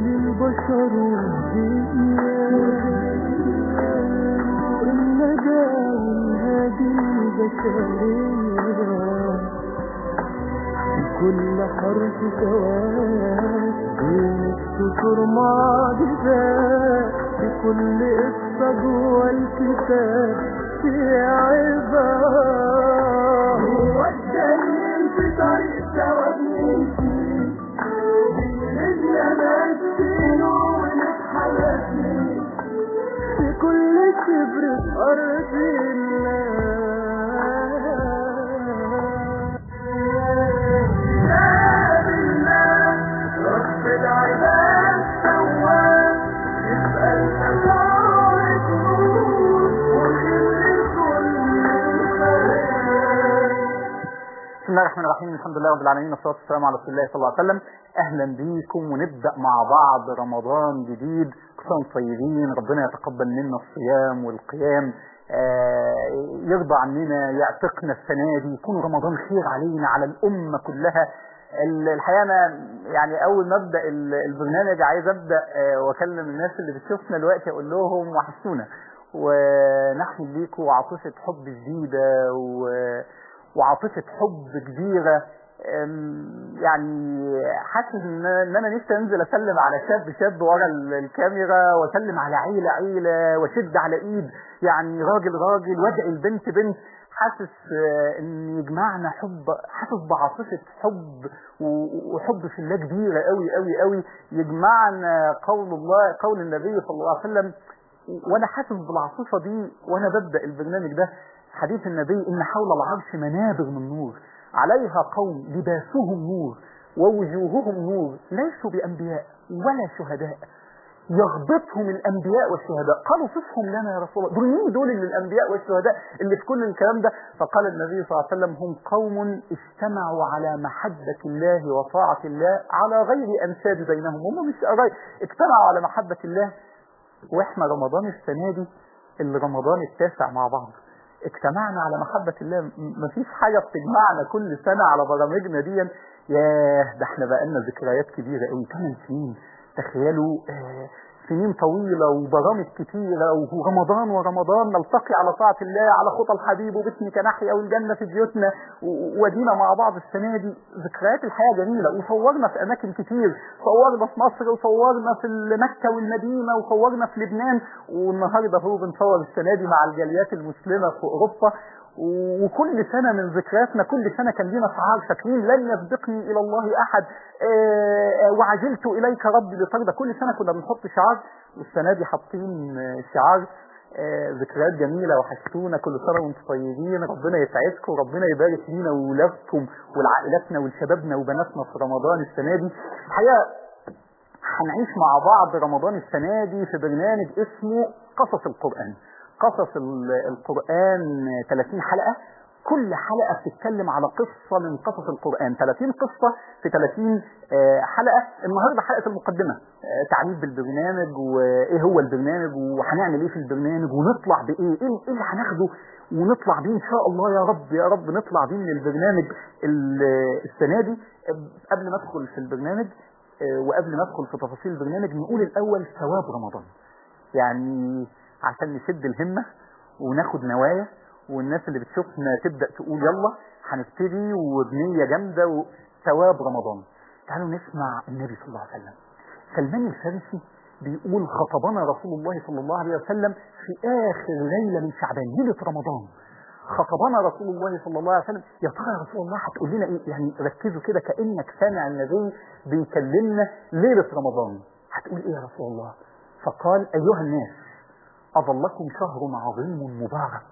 للبشر والدنيا الندى والهادي البشرية في كل حرف سواد بين السطور معجزات في كل قصة جوه الكتاب في عبارة هو الدليل في طريق ثواب نمشي بإيدنا ماشيينه ونتحرك في كل شبر في أرض الله رب العباد سواه يبقى التفاعل نور وخير كل الخلق بسم الله الرحمن الرحيم الحمد لله رب العالمين والصلاه والسلام على رسول الله صلى الله عليه وسلم اهلا بيكم ونبدا مع بعض رمضان جديد كل سنه وانتم طيبين ربنا يتقبل منا الصيام والقيام آه، يرضى عننا يعتقنا السنه دي يكون رمضان خير علينا على الامه كلها ال- الحقيقه انا يعني اول ما ابدا ال- البرنامج عايز ابدا آه، واكلم الناس اللي بتشوفنا دلوقتي اقول لهم وحشتونا ونحمل ليكم عاطفه حب جديده و وعاطفة حب كبيرة أم، يعني حاسس ان إن انا نفسي انزل اسلم على شاب شاب ورا ال- الكاميرا واسلم على عيلة عيلة واشد على ايد يعني راجل راجل وادعي البنت بنت حاسس آه، ان يجمعنا حب حاسس بعاطفة حب و- وحب في الله كبيرة قوي قوي قوي يجمعنا قول الله قول النبي صلى الله عليه وسلم وانا حاسس بالعاطفة دي وانا ببدأ البرنامج ده حديث النبي ان حول العرش منابر من نور عليها قوم لباسهم نور ووجوههم نور ليسوا بانبياء ولا شهداء يغبطهم الانبياء والشهداء قالوا صفهم لنا يا رسول الله دول مين دول اللي الانبياء والشهداء اللي في كل الكلام ده فقال النبي صلى الله عليه وسلم هم قوم اجتمعوا على محبة الله وطاعة الله على غير انساب بينهم هم مش قرايب اجتمعوا على محبة الله واحنا رمضان السنة دي الرمضان التاسع مع بعض اجتمعنا على محبة الله م- مفيش حاجة بتجمعنا كل سنة على برامجنا دي ياه ده احنا بقالنا ذكريات كبيرة قوي 8 سنين تخيلوا آه سنين طويلة وبرامج كتيرة ورمضان ورمضان نلتقي على طاعة الله على خطى الحبيب وباسمك نحيا والجنة في بيوتنا و- ودينا مع بعض السنة دي ذكريات الحياة جميلة وصورنا في أماكن كتير صورنا في مصر وصورنا في مكة والمدينة وصورنا في لبنان والنهاردة هو بنصور السنة دي مع الجاليات المسلمة في أوروبا وكل سنة من ذكرياتنا كل سنة كان لنا شعار فاكرين لن يسبقني إلى الله أحد آه، آه، وعجلت إليك ربي لترضى كل سنة كنا بنحط شعار والسنة دي حاطين آه، شعار آه، ذكريات جميلة وحشتونا كل سنة وانتم طيبين ربنا يسعدكم وربنا يبارك لينا وولادكم ولعائلاتنا ولشبابنا وبناتنا في رمضان السنة دي الحقيقة هنعيش مع بعض رمضان السنة دي في برنامج اسمه قصص القرآن قصص ال- القرآن 30 حلقة كل حلقة بتتكلم على قصة من قصص القرآن 30 قصة في 30 آه، حلقة النهاردة حلقة المقدمة آه، تعريف بالبرنامج وإيه هو البرنامج وهنعمل إيه في البرنامج ونطلع بإيه إيه إيه اللي هناخده ونطلع بيه إن شاء الله يا رب يا رب نطلع بيه من البرنامج ال- السنة دي آه، قبل ما أدخل في البرنامج آه، وقبل ما أدخل في تفاصيل البرنامج نقول الأول ثواب رمضان يعني عشان نشد الهمة وناخد نوايا والناس اللي بتشوفنا تبدأ تقول يلا هنبتدي وبنية جامدة وثواب رمضان تعالوا نسمع النبي صلى الله عليه وسلم سلمان الفارسي بيقول خطبنا رسول الله صلى الله عليه وسلم في آخر ليلة من شعبان ليلة رمضان خطبنا رسول الله صلى الله عليه وسلم يا ترى يا رسول الله هتقول لنا ايه يعني ركزوا كده كأنك سامع النبي بيكلمنا ليلة رمضان هتقول ايه يا رسول الله فقال ايها الناس اظلكم شهر عظيم مبارك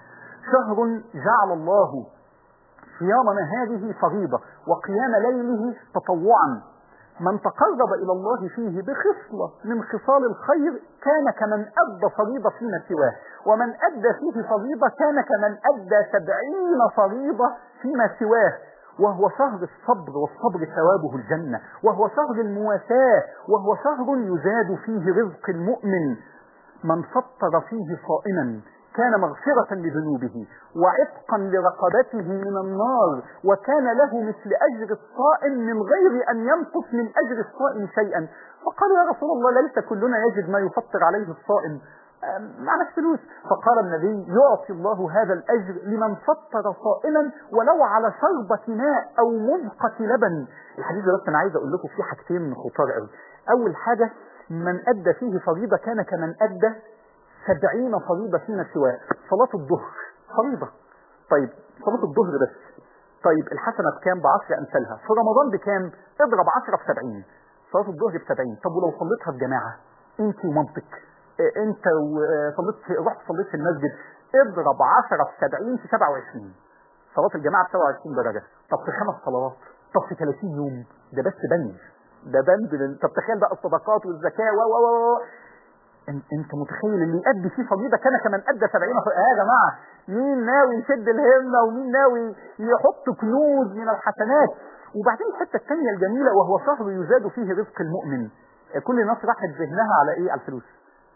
شهر جعل الله صيامنا هذه فريضة وقيام ليله تطوعا من تقرب إلى الله فيه بخصلة من خصال الخير كان كمن أدى فريضة فيما سواه ومن أدى فيه فريضة كان كمن أدى سبعين فريضة فيما سواه وهو شهر الصبر والصبر ثوابه الجنة وهو شهر المواساة وهو شهر يزاد فيه رزق المؤمن من فطر فيه صائما كان مغفرة لذنوبه وعتقا لرقبته من النار وكان له مثل أجر الصائم من غير أن ينقص من أجر الصائم شيئا فقالوا يا رسول الله ليس كلنا يجد ما يفطر عليه الصائم معنى فلوس فقال النبي يعطي الله هذا الأجر لمن فطر صائما ولو على شربة ماء أو مذقة لبن الحديث ده بس أنا عايز أقول لكم فيه حاجتين خطار قوي أول حاجة من أدى فيه فريضة كان كمن أدى سبعين فريضة فيما سواه صلاة الظهر فريضة طيب صلاة الظهر بس طيب الحسنة بكام بعشر أمثالها في رمضان بكام اضرب عشرة في سبعين صلاة الظهر بسبعين طب ولو صليتها في جماعة انت ومامتك اه انت وصليت في رحت صليت في المسجد اضرب عشرة في سبعين في سبعة وعشرين صلاة الجماعة ب 27 درجة طب في خمس صلوات طب في 30 يوم ده بس بند ده بند لل- طب تخيل بقى الصدقات والزكاة و و و انت انت متخيل اللي يؤدي فيه فريضه كان كمان ادى 70 ف... يا جماعه مين ناوي يشد الهمه ومين ناوي يحط كنوز من الحسنات وبعدين الحته الثانيه الجميله وهو شهر يزاد فيه رزق المؤمن كل الناس راحت ذهنها على ايه على الفلوس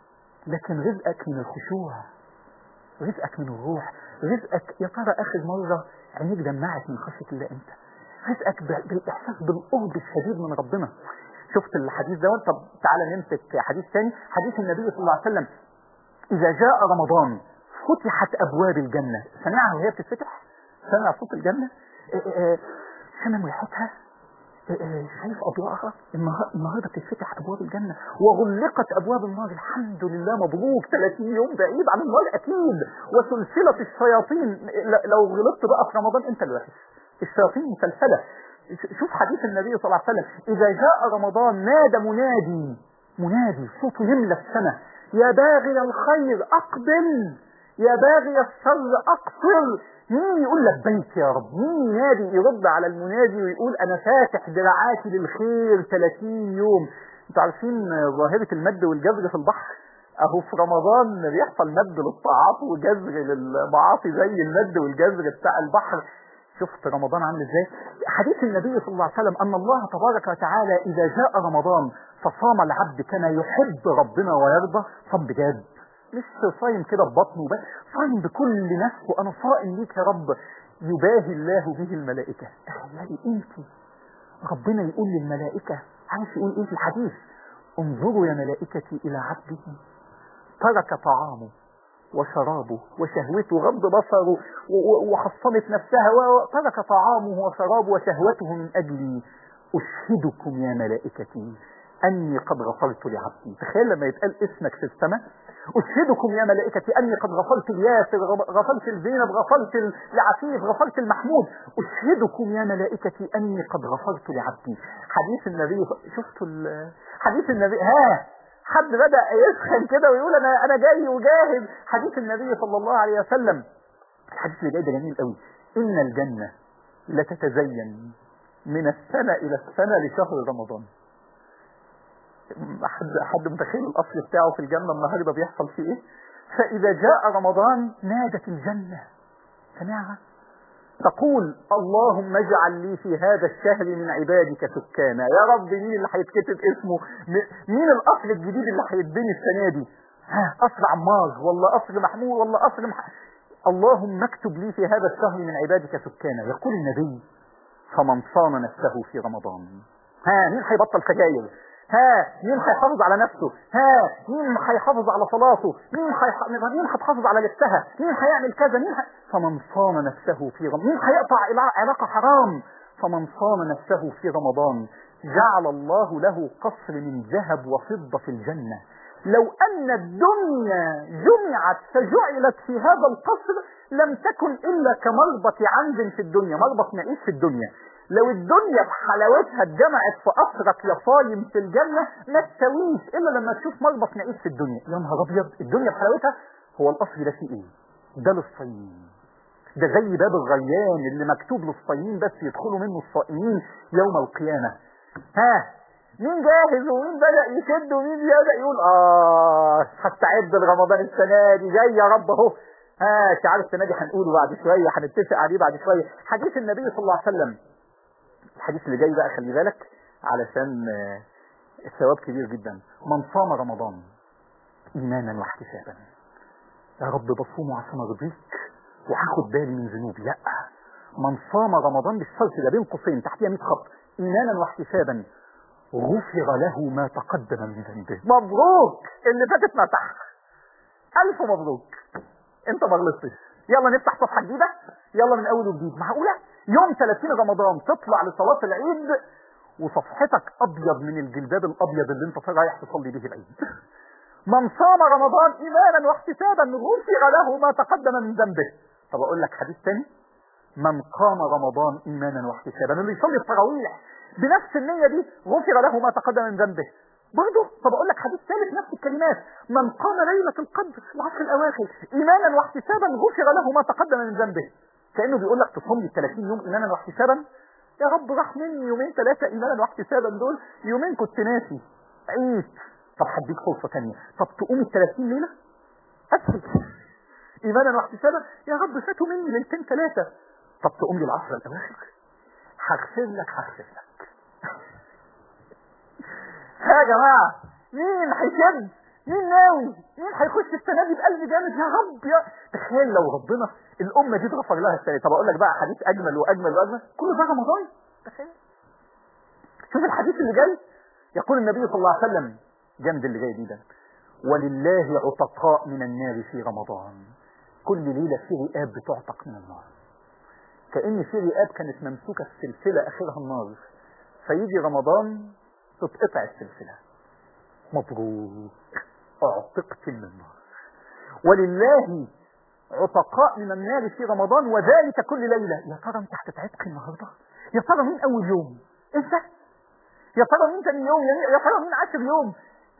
لكن رزقك من الخشوع رزقك من الروح رزقك يا ترى اخر مره عينيك دمعت من خشيه الله امتى رزقك ب- بالاحساس بالقرب الشديد من ربنا شفت الحديث ده طب تعالى نمسك حديث ثاني حديث النبي صلى الله عليه وسلم اذا جاء رمضان فتحت ابواب الجنه سمعها وهي بتتفتح سمع صوت الجنه إيه إيه، شمم ريحتها إيه إيه، شايف اضواءها النهار- النهارده بتتفتح ابواب الجنه وغلقت ابواب النار الحمد لله مبروك 30 يوم بعيد عن النار اكيد وسلسله الشياطين ل- لو غلطت بقى في رمضان انت اللي وحش الشياطين مسلسله ش- شوف حديث النبي صلى الله عليه وسلم اذا جاء رمضان نادى منادي منادي صوته يملى السماء يا باغي الخير اقبل يا باغي الشر اقصر مين يقول لبيك يا رب مين ينادي يرد على المنادي ويقول انا فاتح دراعاتي للخير 30 يوم انتوا عارفين ظاهرة المد والجزر في البحر اهو في رمضان بيحصل مد للطاعات وجزر للمعاصي زي المد والجزر بتاع البحر شفت رمضان عامل ازاي حديث النبي صلى الله عليه وسلم ان الله تبارك وتعالى اذا جاء رمضان فصام العبد كما يحب ربنا ويرضى صام بجد مش صايم كده ببطنه بس صايم بكل نفسه انا صائم ليك يا رب يباهي الله به الملائكه تخيلي انت ربنا يقول للملائكه عارف يقول ايه في الحديث انظروا يا ملائكتي الى عبده ترك طعامه وشرابه وشهوته غض بصره و- و- وحصنت نفسها وترك طعامه وشرابه وشهوته من أجلي أشهدكم يا ملائكتي أني قد غفرت لعبدي تخيل لما يتقال اسمك في السماء أشهدكم يا ملائكتي أني قد غفرت لياسر غ- غفرت لزينب غفرت ل- لعفيف غفرت المحمود أشهدكم يا ملائكتي أني قد غفرت لعبدي حديث النبي شفتوا ال- حديث النبي ها حد بدأ يسخن كده ويقول انا انا جاي وجاهز حديث النبي صلى الله عليه وسلم الحديث اللي جاي ده جميل قوي ان الجنة لتتزين من السنة الى السنة لشهر رمضان حد حد متخيل الاصل بتاعه في الجنة النهارده بيحصل فيه ايه فاذا جاء رمضان نادت الجنة سمعها تقول اللهم اجعل لي في هذا الشهر من عبادك سكانا يا رب مين اللي هيتكتب اسمه م- مين القصر الجديد اللي هيتبني السنه دي ها قصر عمار ولا قصر محمود ولا قصر مح... اللهم اكتب لي في هذا الشهر من عبادك سكانا يقول النبي فمن صان نفسه في رمضان ها مين هيبطل سجاير ها مين هيحافظ على نفسه ها مين هيحافظ على صلاته مين هيح... مين هتحافظ على لبسها مين هيعمل كذا مين ه... فمن صان نفسه في رمضان مين هيقطع علا- علاقة حرام فمن صان نفسه في رمضان جعل الله له قصر من ذهب وفضة في الجنة لو أن الدنيا جمعت فجعلت في هذا القصر لم تكن إلا كمربط عنز في الدنيا مربط معيش في الدنيا لو الدنيا بحلاوتها اتجمعت في قصرك يا صايم في الجنة ما تساويش إلا لما تشوف مربط معيش في الدنيا يا نهار أبيض الدنيا بحلاوتها هو القصر ده فيه إيه؟ ده للصايمين ده زي باب الريان اللي مكتوب للصايمين بس يدخلوا منه الصائمين يوم القيامة ها مين جاهز ومين بدأ يشد ومين بدأ يقول اه هستعد لرمضان السنة دي جاي يا رب اهو ها انت عارف السنة دي هنقوله بعد شوية هنتفق عليه بعد شوية حديث النبي صلى الله عليه وسلم الحديث اللي جاي بقى خلي بالك علشان آه، الثواب كبير جدا من صام رمضان ايمانا واحتسابا يا رب بصومه عشان ارضيك وهاخد بالي من ذنوبي لا من صام رمضان بالشرط ده بين قوسين تحتيها 100 خط ايمانا واحتسابا غفر له ما تقدم من ذنبه مبروك اللي فاتت مسح الف مبروك انت ما غلطتش يلا نفتح صفحه جديده يلا من اول وجديد معقوله يوم 30 رمضان تطلع لصلاه العيد وصفحتك ابيض من الجلباب الابيض اللي انت رايح تصلي به العيد من صام رمضان ايمانا واحتسابا غفر له ما تقدم من ذنبه طب اقول لك حديث تاني من قام رمضان ايمانا واحتسابا اللي يصلي التراويح بنفس النيه دي غفر له ما تقدم من ذنبه برضه طب اقول لك حديث ثالث نفس الكلمات من قام ليله القدر في العشر الاواخر ايمانا واحتسابا غفر له ما تقدم من ذنبه كانه بيقول لك تصوم لي 30 يوم ايمانا واحتسابا يا رب راح مني يومين ثلاثه ايمانا واحتسابا دول يومين كنت ناسي عيد طب هديك فرصه ثانيه طب تقوم ال 30 ليله اسهل ايمانا واحتسابا يا رب فاتوا مني ليلتين ثلاثه طب تقوم لي العشر الاواخر هغفر لك هغفر لك ها يا جماعه مين هيشد مين ناوي مين هيخش السنه دي بقلب جامد يا رب يا تخيل لو ربنا الامه دي اتغفر لها السنه طب اقول لك بقى حديث اجمل واجمل واجمل كل ده رمضان تخيل شوف الحديث اللي جاي يقول النبي صلى الله عليه وسلم جنب اللي جاي دي ده ولله عتقاء من النار في رمضان كل ليله في رئاب بتعتق من النار كأن في رئاب كانت ممسوكة في سلسلة آخرها النار فيجي رمضان تتقطع السلسلة مبروك اعتقت من النار ولله عتقاء من النار في رمضان وذلك كل ليلة يا ترى انت هتتعتق النهاردة يا ترى مين أول يوم انت يا ترى مين تاني يوم يا ترى مين عشر يوم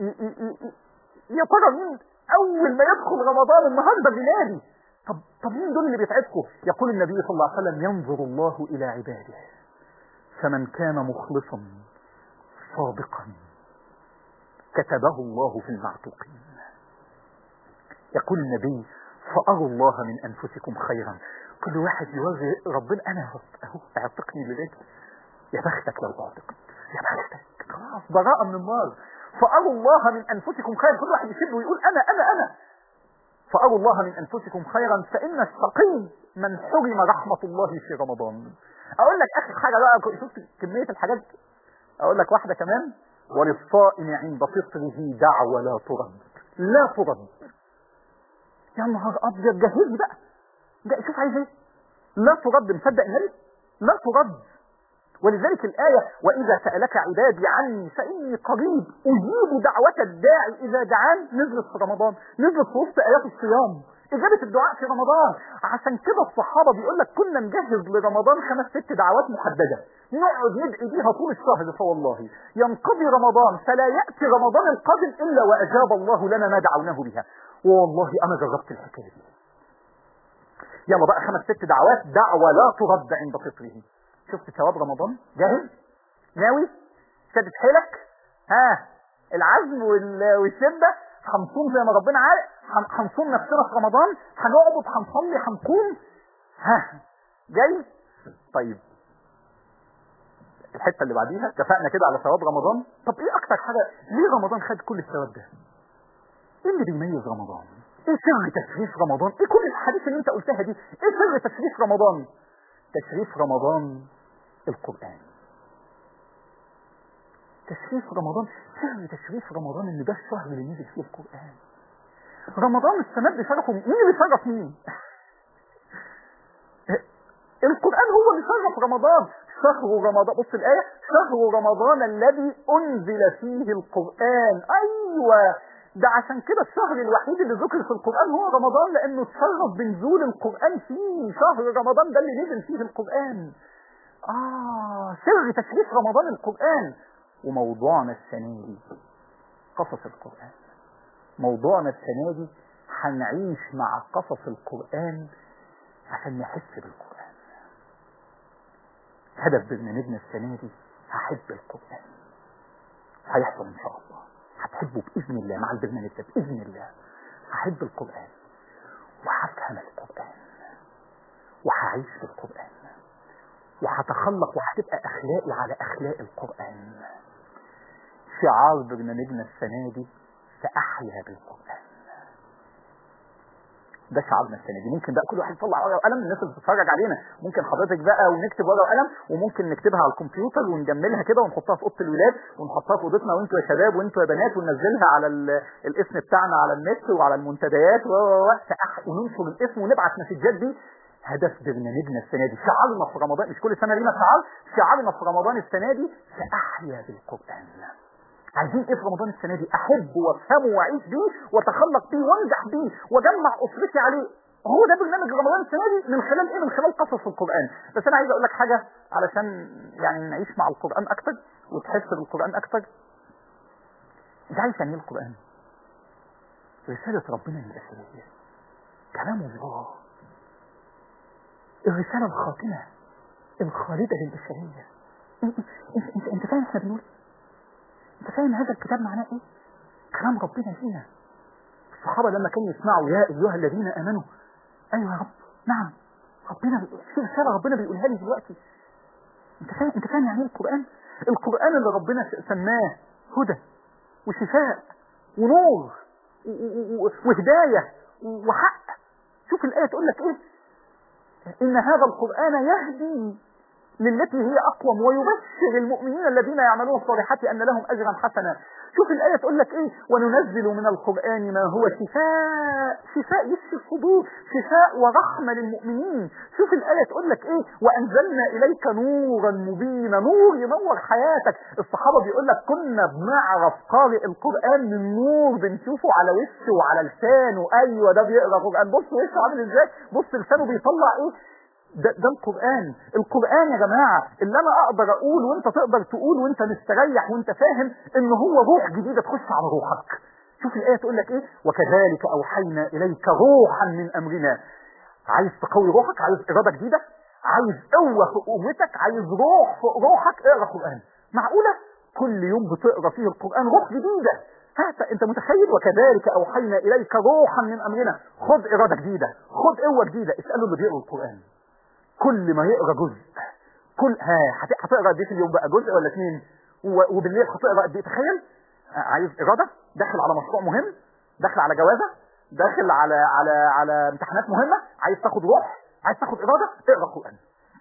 يا ترى مين أول ما يدخل رمضان النهاردة بلادي طب طب مين دول اللي بيتعبكوا يقول النبي صلى الله عليه وسلم ينظر الله إلى عباده فمن كان مخلصا صادقا كتبه الله في المعتوقين يقول النبي فأروا الله من أنفسكم خيرا كل واحد يوري ربنا أنا أهو اعتقني لذلك يا بختك لو اعتقت يا بختك خلاص براءة من النار فأروا الله من أنفسكم خيرا كل واحد يشد ويقول أنا أنا أنا فأروا الله من أنفسكم خيرا فإن الشقي من حرم رحمة الله في رمضان أقول لك آخر حاجة بقى شفت كمية الحاجات أقول لك واحدة كمان وللصائم عند فطره دعوة لا ترد لا ترد يا نهار أبيض جهز بقى ده شوف عايز ايه لا ترد مصدق النبي لا ترد ولذلك الآية وإذا سألك عبادي عني فإني قريب أجيب دعوة الداعي إذا دعان نزلت في رمضان نزلت في وسط آيات الصيام إجابة الدعاء في رمضان عشان كده الصحابة بيقول لك كنا نجهز لرمضان خمس ست دعوات محددة نقعد ندعي بيها طول الشهر فوالله ينقضي رمضان فلا يأتي رمضان القادم إلا وأجاب الله لنا ما دعوناه بها والله أنا جربت الحكاية دي يلا بقى خمس ست دعوات دعوة لا ترد عند فطره شفت ثواب رمضان جاهز ناوي شدت حيلك ها العزم والشدة هنصوم زي ما ربنا عارف هنصوم نفسنا في رمضان هنعبد هنصلي هنقوم ها جاي طيب الحته اللي بعديها اتفقنا كده على ثواب رمضان طب ايه اكتر حاجه ليه رمضان خد كل الثواب ده ايه اللي بيميز رمضان ايه سر تشريف رمضان ايه كل الحديث اللي انت قلتها دي ايه سر تشريف رمضان تشريف رمضان القرآن تشريف رمضان سر تشريف رمضان ان ده الشهر اللي نزل فيه القرآن رمضان السنة دي شرفه مين اللي شرف مين القرآن هو اللي شرف رمضان شهر رمضان بص الآية شهر رمضان الذي أنزل فيه القرآن أيوة ده عشان كده الشهر الوحيد اللي ذكر في القرآن هو رمضان لأنه اتشرف بنزول القرآن فيه شهر رمضان ده اللي نزل فيه القرآن آه سر تشريف رمضان القرآن وموضوعنا السنة دي قصص القرآن موضوعنا السنة دي هنعيش مع قصص القرآن عشان نحس بالقرآن هدف برنامجنا السنة دي هحب القرآن هيحصل إن شاء الله هتحبه بإذن الله مع البرنامج ده بإذن الله هحب القرآن وهفهم القرآن وهعيش في القرآن وهتخلق وهتبقى أخلاقي على أخلاق القرآن شعار برنامجنا السنة دي سأحيا بالقرآن ده شعارنا السنه دي ممكن بقى كل واحد يطلع ورقه وقلم الناس اللي بتتفرج علينا ممكن حضرتك بقى ونكتب ورقه وقلم وممكن نكتبها على الكمبيوتر ونجملها كده ونحطها في اوضه الولاد ونحطها في اوضتنا وانتوا يا شباب وانتوا يا بنات وننزلها على ال- الاسم بتاعنا على النت وعلى المنتديات و و- و- فأح- وننشر الاسم ونبعت مسجات دي هدف برنامجنا السنه دي شعارنا في رمضان مش كل سنه لينا شعار شعارنا في رمضان السنه دي ساحيا بالقران عايزين ايه في رمضان السنه دي احب وافهمه واعيش بيه واتخلق بيه وانجح بيه واجمع اسرتي عليه هو ده برنامج رمضان السنه دي من خلال ايه من خلال قصص القران بس انا عايز اقول لك حاجه علشان يعني نعيش مع القران اكتر وتحس بالقران اكتر انت عارف يعني ايه القران رساله ربنا للبشريه كلام الله الرساله الخاتمه الخالده للبشريه انت انت انت, انت فاهم احنا بنقول انت فاهم هذا الكتاب معناه ايه كلام ربنا فينا الصحابة لما كانوا يسمعوا يا أيها الذين آمنوا أيوة يا رب نعم ربنا بي- في رسالة ربنا بيقولها لي دلوقتي انت فاهم انت فاهم يعني ايه القرآن القرآن اللي ربنا س- سماه هدى وشفاء ونور و- و- و- وهداية وحق شوف الآية تقول لك ايه إن هذا القرآن يهدي للتي هي أقوم ويبشر المؤمنين الذين يعملون الصالحات أن لهم أجرا حسنا شوف الآية تقول لك إيه وننزل من القرآن ما هو شفاء شفاء يشفي الصدور شفاء ورحمة للمؤمنين شوف الآية تقول لك إيه وأنزلنا إليك نورا مبينا نور ينور حياتك الصحابة بيقول لك كنا بنعرف قارئ القرآن من نور بنشوفه على وشه وعلى لسانه أيوة ده بيقرأ قرآن بص وشه عامل إزاي بص لسانه بيطلع إيه ده, ده القرآن القرآن يا جماعة اللي أنا أقدر أقول وأنت تقدر تقول وأنت مستريح وأنت فاهم إن هو روح جديدة تخش على روحك شوف الآية تقول لك إيه وكذلك أوحينا إليك روحا من أمرنا عايز تقوي روحك عايز إرادة جديدة عايز قوة في قوتك عايز روح في روحك اقرأ قرآن معقولة كل يوم بتقرأ فيه القرآن روح جديدة هات انت متخيل وكذلك اوحينا اليك روحا من امرنا خد اراده جديده خد قوه جديده اسالوا اللي بيقروا القران كل ما يقرا جزء كل ها هت- هتقرا قد ايه في اليوم بقى جزء ولا اثنين و- وبالليل هتقرا قد ايه تخيل آه، عايز اراده داخل على مشروع مهم داخل على جوازه داخل على على على امتحانات مهمه عايز تاخد روح عايز تاخد اراده اقرا قران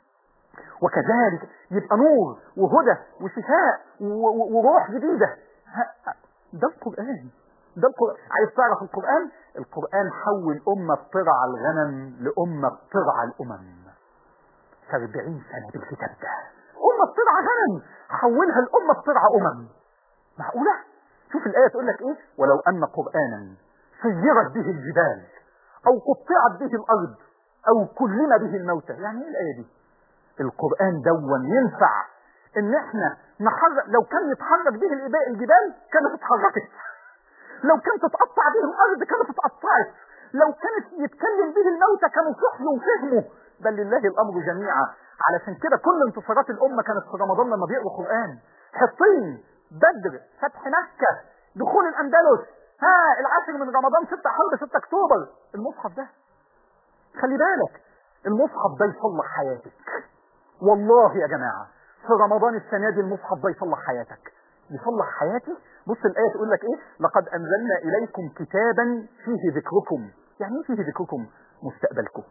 وكذلك يبقى نور وهدى وشفاء و- و- وروح جديده ها- ده القران ده القرآن عايز تعرف القرآن القرآن حول أمة بترعى الغنم لأمة بترعى الأمم في 40 سنة بالكتاب ده أمة بترعى غنم حولها الأمة بترعى أمم معقولة؟ شوف الآية تقول لك إيه ولو أن قرآنا سيرت به الجبال أو قطعت به الأرض أو كلم به الموتى يعني إيه الآية دي؟ القرآن دون ينفع إن إحنا نحرك لو كان يتحرك به الإباء- الجبال كانت اتحركت لو كانت تتقطع به الارض كانت اتقطعت لو كانت يتكلم به الموتى كانوا صحيوا وفهموا بل لله الامر جميعا علشان كده كل انتصارات الامه كانت في رمضان لما بيقروا قران حطين بدر فتح مكه دخول الاندلس ها العاشر من رمضان 6 حرب 6 اكتوبر المصحف ده خلي بالك المصحف ده يصلح حياتك والله يا جماعة في رمضان السنة دي المصحف ده يصلح حياتك يصلح حياتي بص الآية تقول لك إيه لقد أنزلنا إليكم كتابا فيه ذكركم يعني إيه فيه ذكركم مستقبلكم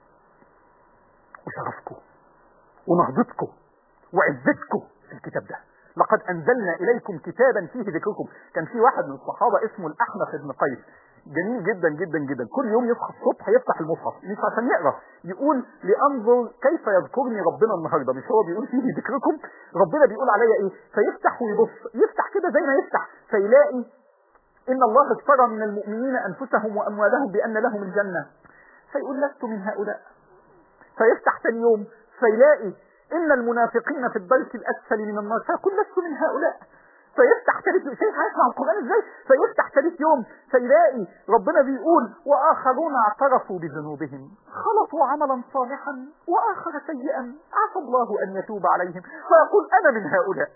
وشرفكم ونهضتكم وعزتكم في الكتاب ده لقد أنزلنا إليكم كتابا فيه ذكركم كان في واحد من الصحابة اسمه الأحنف بن قيس جميل جدا جدا جدا كل يوم يصحى الصبح يفتح المصحف مش عشان يقرا يقول لانظر كيف يذكرني ربنا النهارده مش هو بيقول فيه ذكركم ربنا بيقول عليا ايه فيفتح ويبص يفتح كده زي ما يفتح فيلاقي ان الله اشترى من المؤمنين انفسهم واموالهم بان لهم الجنه فيقول لست من هؤلاء فيفتح ثاني يوم فيلاقي ان المنافقين في الدرك الاسفل من النار فيقول لست من هؤلاء فيفتح ثالث يوم شايف هيسمع القران ازاي فيفتح ثالث يوم فيلاقي ربنا بيقول واخرون اعترفوا بذنوبهم خلطوا عملا صالحا واخر سيئا عسى الله ان يتوب عليهم فيقول انا من هؤلاء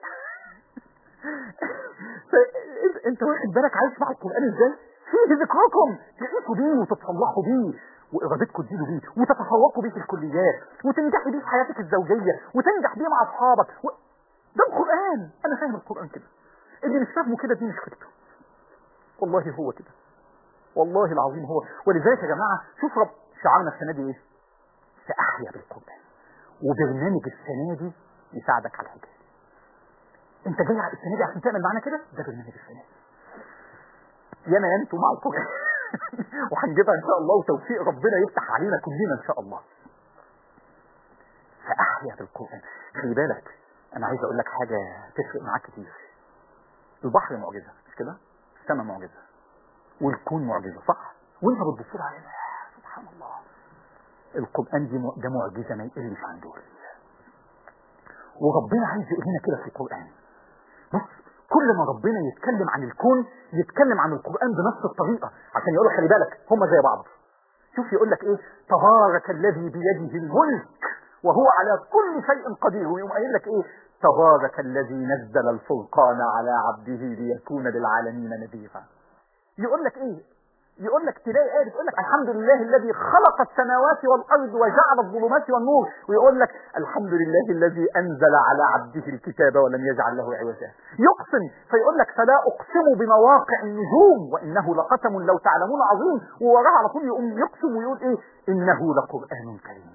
ف- انت واخد بالك عايش مع القران ازاي فيه ذكركم تعيشوا بيه وتتصلحوا بيه وارادتكم تزيدوا بيه وتتفوقوا بيه في الكليات وتنجحوا بيه في حياتك الزوجيه وتنجح بيه مع اصحابك و... ده القران انا فاهم القران كده اللي مش فاهمه كده دي مشكلته والله هو كده والله العظيم هو ولذلك يا جماعه شوف رب شعارنا السنه دي ايه ساحيا بالقران وبرنامج السنه دي يساعدك على الحكايه انت جاي على السنه دي عشان تعمل معانا كده ده برنامج السنه دي يانا انتوا مع القران وهنجيبها ان شاء الله وتوفيق ربنا يفتح علينا كلنا ان شاء الله فاحيا بالقران خلي بالك انا عايز اقول لك حاجه تفرق معاك كتير البحر معجزه مش كده السماء معجزه والكون معجزه صح وانت بتبص لها علينا سبحان الله القران دي م- ده معجزه ما يقلش عن دول وربنا عايز يقول لنا كده في القران بص كل ما ربنا يتكلم عن الكون يتكلم عن القران بنفس الطريقه عشان يقول لك خلي بالك هم زي بعض شوف يقول لك ايه تبارك الذي بيده الملك وهو على كل شيء قدير ويقوم قايل لك ايه تبارك الذي نزل الفرقان على عبده ليكون للعالمين نذيرا يقول لك ايه يقول لك تلاقي آية بتقول لك الحمد لله الذي خلق السماوات والأرض وجعل الظلمات والنور ويقول لك الحمد لله الذي أنزل على عبده الكتاب ولم يجعل له عوجا يقسم فيقول لك فلا أقسم بمواقع النجوم وإنه لقسم لو تعلمون عظيم ووراها على طول يقوم يقسم ويقول إيه إنه لقرآن كريم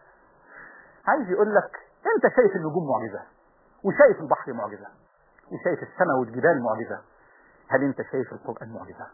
عايز يقول لك أنت شايف النجوم معجزة وشايف البحر معجزة وشايف السماء والجبال معجزة هل أنت شايف القرآن معجزة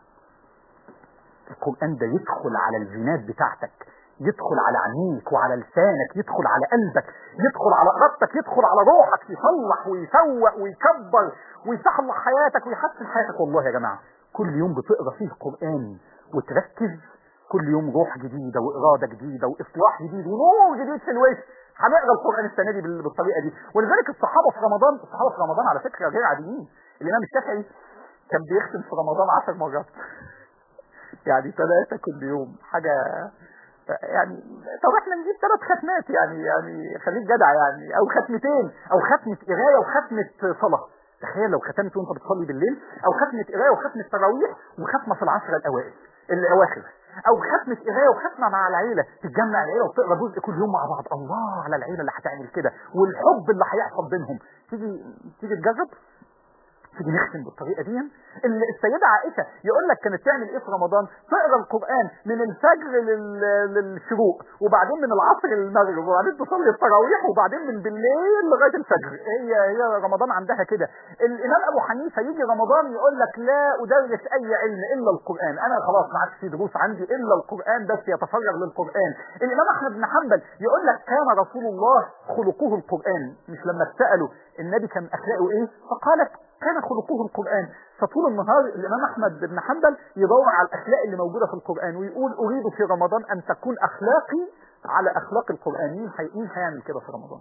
القرآن ده يدخل على الجينات بتاعتك يدخل على عينيك وعلى لسانك يدخل على قلبك يدخل على إرادتك يدخل على روحك يصلح ويفوق ويكبر ويصلح حياتك ويحسن حياتك والله يا جماعة كل يوم بتقرا فيه قرآن وتركز كل يوم روح جديدة وإرادة جديدة وإصلاح جديد ونور جديد في الوش هنقرا القرآن السنة دي بال- بالطريقة دي ولذلك الصحابة في رمضان الصحابة في رمضان على فكرة غير عاديين الإمام الشافعي كان بيختم في رمضان عشر مرات يعني ثلاثة كل يوم حاجة يعني طب احنا نجيب ثلاث ختمات يعني يعني خليك جدع يعني او ختمتين او ختمة قراية وختمة صلاة تخيل لو ختمت وانت بتصلي بالليل او ختمة قراية وختمة تراويح وختمة في العشر الاوائل الاواخر او ختمة قراية وختمة مع العيلة تتجمع العيلة وتقرا جزء كل يوم مع بعض الله على العيلة اللي هتعمل كده والحب اللي هيحصل بينهم تيجي تيجي تجرب تيجي نختم بالطريقه دي ال- السيده عائشه يقول لك كانت تعمل ايه في رمضان تقرا القران من الفجر لل- للشروق وبعدين من العصر للمغرب وبعدين تصلي التراويح وبعدين من بالليل لغايه الفجر هي هي رمضان عندها كده الامام ابو حنيفه يجي رمضان يقول لك لا ادرس اي علم الا القران انا خلاص ما عادش في دروس عندي الا القران بس يتفرغ للقران الامام احمد بن حنبل يقول لك كان رسول الله خلقه القران مش لما اتسالوا النبي كان اخلاقه ايه فقالت كان خلقه القرآن فطول النهار الإمام أحمد بن حنبل يدور على الأخلاق اللي موجودة في القرآن ويقول أريد في رمضان أن تكون أخلاقي على أخلاق القرآن مين هي- مين هيعمل كده في رمضان؟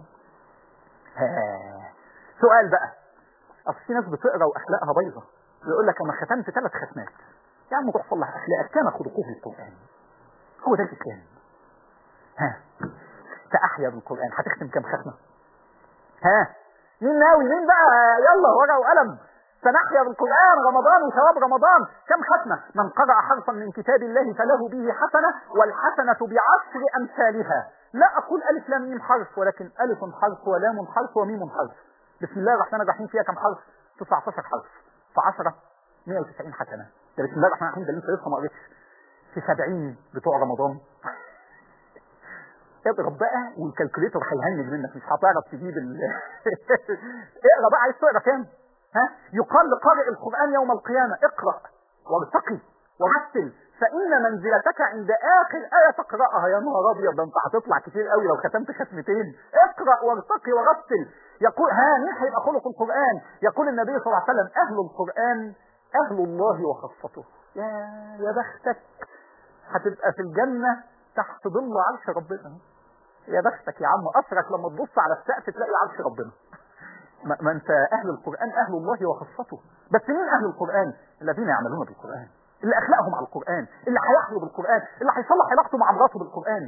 ها. سؤال بقى أصل في ناس بتقرا وأخلاقها بايظة يقول لك أنا ختمت ثلاث ختمات يا عم روح صلح أخلاقك كان خلقه القرآن هو ده الإسلام ها تأحيا بالقرآن هتختم كام ختمة؟ ها مين ناوي مين بقى يلا ورقه وقلم سنحيا بالقرآن رمضان وثواب رمضان كم ختمة من قرأ حرفا من كتاب الله فله به حسنة والحسنة بعشر أمثالها لا أقول ألف لام ميم حرف ولكن ألف حرف ولام حرف وميم حرف بسم الله الرحمن الرحيم فيها كم حرف 19 حرف في 10 190 حسنة ده بسم الله الرحمن الرحيم ده اللي انت لسه ما قريتش في 70 بتوع رمضان اضرب بقى والكالكوليتر هيهنج منك مش هتعرف تجيب ال اقرا بقى عايز تقرا كام؟ ها؟ يقال لقارئ القرآن يوم القيامة اقرأ وارتقي ورتل فإن منزلتك عند آخر آية تقرأها يا نهار أبيض ده أنت هتطلع كتير قوي لو ختمت ختمتين اقرأ وارتقي ورتل يقول ها مين هيبقى خلق القرآن؟ يقول النبي صلى الله عليه وسلم أهل القرآن أهل الله وخاصته يا يا بختك هتبقى في الجنة تحت ظل عرش ربنا يا بختك يا عم أسرك لما تبص على السقف تلاقي عرش ربنا ما, ما انت اهل القرآن اهل الله وخاصته بس مين اهل القرآن الذين يعملون بالقرآن اللي اخلاقهم على القرآن اللي هيحيوا بالقرآن اللي هيصلح علاقته مع مراته بالقرآن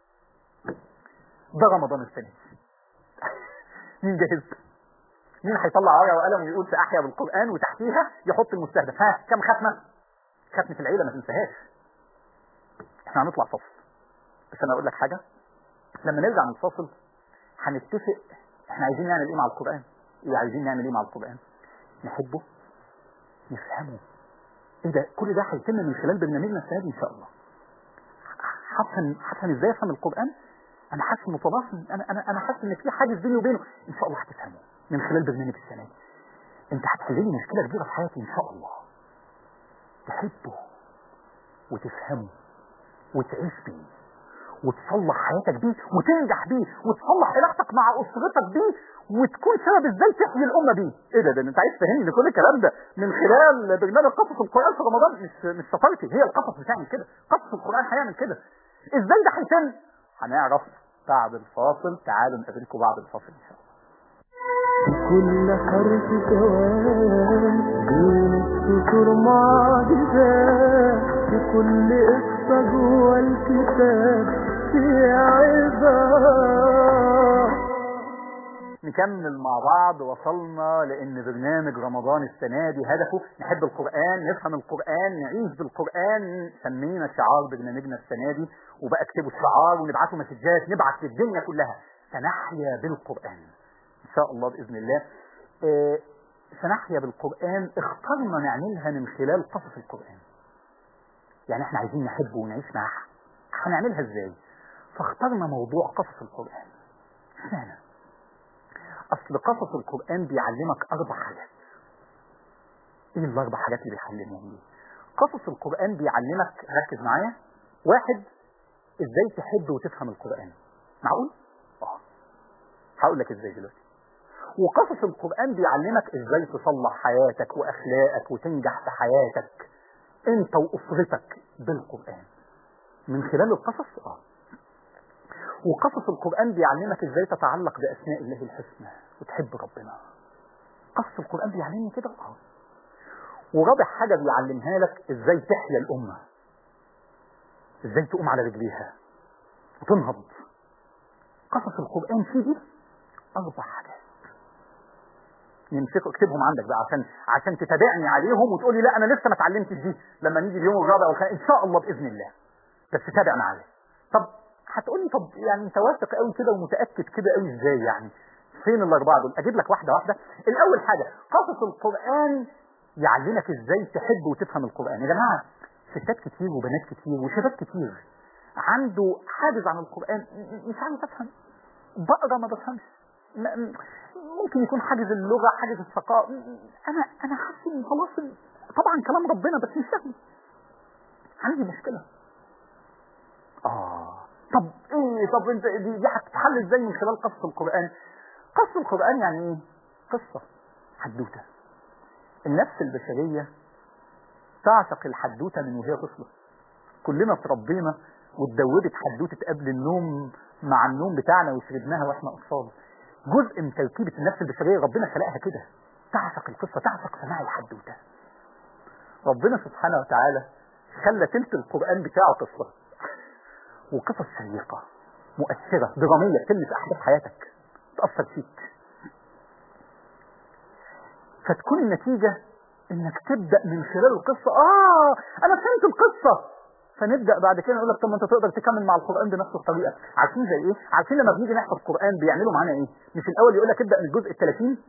ده رمضان السنة مين جاهز مين هيطلع ورقه وقلم ويقول سأحيا بالقرآن وتحتيها يحط المستهدف ها كم ختمة ختمة العيلة ما تنساهاش احنا هنطلع فصل بس انا اقول لك حاجة لما نرجع من الفاصل هنتفق احنا عايزين نعمل ايه مع القرآن ايه عايزين نعمل ايه مع القرآن نحبه نفهمه ايه ده كل ده هيتم من خلال برنامجنا السنه دي ان شاء الله هفهم هفهم ازاي افهم القران انا حاسس انه خلاص انا انا انا حاسس ان في حاجز بيني وبينه ان شاء الله هتفهمه من خلال برنامج السنه دي انت هتحل لي مشكله كبيره في حياتي ان شاء الله تحبه وتفهمه وتعيش بيه وتصلح حياتك بيه وتنجح بيه وتصلح علاقتك مع اسرتك بيه وتكون سبب ازاي تحيي الامه بيه ايه ده ده انت عايز تفهمني ان كل الكلام ده من خلال برنامج قصص القران في رمضان مش مش سفرتي هي القصص بتعمل كده قصص القران هيعمل كده ازاي ده هيتم هنعرف بعد الفاصل تعالوا نقابلكم بعد الفاصل ان شاء الله كل حرف كلام بين السطور معجزات في كل قصة جوه الكتاب في عظات نكمل مع بعض وصلنا لان برنامج رمضان السنه دي هدفه نحب القران نفهم القران نعيش بالقران سمينا شعار برنامجنا السنه دي وبقى اكتبوا الشعار ونبعته مسجات نبعت للدنيا كلها سنحيا بالقران ان شاء الله باذن الله آه، سنحيا بالقران اخترنا نعملها من خلال قصص القران يعني احنا عايزين نحبه ونعيش معاه هنعملها ازاي فاخترنا موضوع قصص القران اشمعنى اصل قصص القرآن بيعلمك اربع حاجات ايه الاربع حاجات اللي بيعلمهم دي قصص القرآن بيعلمك ركز معايا واحد ازاي تحب وتفهم القرآن معقول اه هقول لك ازاي دلوقتي وقصص القرآن بيعلمك ازاي تصلح حياتك واخلاقك وتنجح في حياتك انت واسرتك بالقرآن من خلال القصص اه وقصص القرآن بيعلمك ازاي تتعلق بأسماء الله الحسنى وتحب ربنا قصص القرآن بيعلمني كده اه ورابع حاجة بيعلمها لك ازاي تحيا الأمة ازاي تقوم على رجليها وتنهض قصص القرآن فيه دي أربع حاجات يمسكوا اكتبهم عندك بقى عشان عشان تتابعني عليهم وتقول لي لا انا لسه ما اتعلمتش دي لما نيجي اليوم الرابع والخامس ان شاء الله باذن الله بس تابع معايا طب هتقول لي طب يعني انت واثق قوي كده ومتاكد كده قوي ازاي يعني فين الاربعه دول اجيب لك واحده واحده الاول حاجه قصص القران يعلمك ازاي تحب وتفهم القران يا جماعه ستات كتير وبنات كتير وشباب كتير عنده حاجز عن القران م- م- مش عارف افهم بقرا ما بفهمش م- م- ممكن يكون حاجز اللغه حاجز الثقافه م- م- انا انا حاسس ان خلاص ال- طبعا كلام ربنا بس مش فاهم عندي مشكله اه طب ايه طب انت دي, دي هتتحل ازاي من خلال قصص القران قصص القران يعني ايه قصه حدوته النفس البشريه تعشق الحدوته من وهي طفله كلنا اتربينا واتدوبت حدوته قبل النوم مع النوم بتاعنا وشربناها واحنا اطفال جزء من تركيبه النفس البشريه ربنا خلقها كده تعشق القصه تعشق سماع الحدوته ربنا سبحانه وتعالى خلى تلت القران بتاعه قصه وقصص شيقة مؤثرة درامية تلمس أحداث حياتك تأثر فيك فتكون النتيجة انك تبدأ من خلال القصة اه انا فهمت القصة فنبدأ بعد كده نقول لك طب ما انت تقدر تكمل مع القرآن بنفس الطريقة عارفين زي ايه عارفين لما بنيجي نحفظ القرآن بيعملوا معانا ايه مش الاول يقول لك ابدأ من الجزء ال 30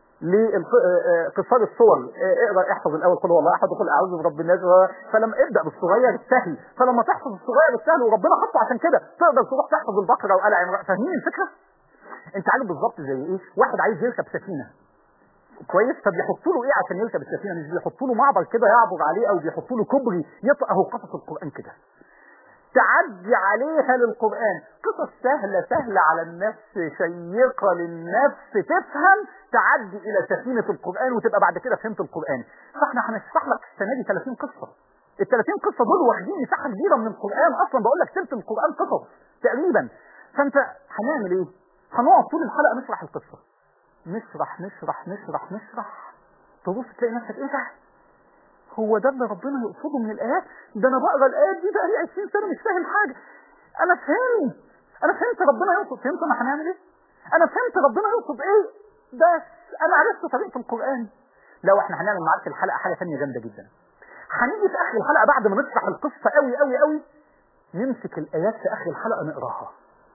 لقصار الصور اه، اقرا احفظ الاول قل هو الله احد وقل اعوذ برب الناس و- فلما ابدا بالصغير السهل فلما تحفظ الصغير السهل وربنا حطه عشان كده تقدر تروح تحفظ البقره وآل عمران فاهمين الفكره؟ انت عارف بالظبط زي ايه؟ واحد عايز يركب سفينه كويس فبيحطوا له ايه عشان يركب السفينه مش بيحطوا له معبر كده يعبر عليه او بيحطوا له كوبري يطلع اهو قصص القران كده تعدي عليها للقرآن قصص سهلة سهلة على النفس شيقة للنفس تفهم تعدي إلى سفينة القرآن وتبقى بعد كده فهمت القرآن فاحنا هنشرح لك السنة دي 30 قصة ال 30 قصة دول واخدين مساحة كبيرة من القرآن أصلا بقول لك سلسلة القرآن قصص تقريبا فأنت هنعمل إيه؟ هنقعد طول الحلقة نشرح القصة نشرح نشرح نشرح نشرح تبص تلاقي نفسك إيه ده؟ هو ده اللي ربنا يقصده من الآيات ده أنا بقرا الآيات دي بقى لي 20 سنة مش فاهم حاجة أنا فهمت أنا فهمت ربنا يقصد فهمت ما هنعمل إيه أنا فهمت ربنا يقصد إيه بس أنا عرفت طريقة القرآن لو إحنا هنعمل معاك في الحلقة حاجة ثانية جامدة جدا هنيجي في آخر الحلقة بعد ما نشرح القصة قوي قوي قوي نمسك الآيات في آخر الحلقة نقراها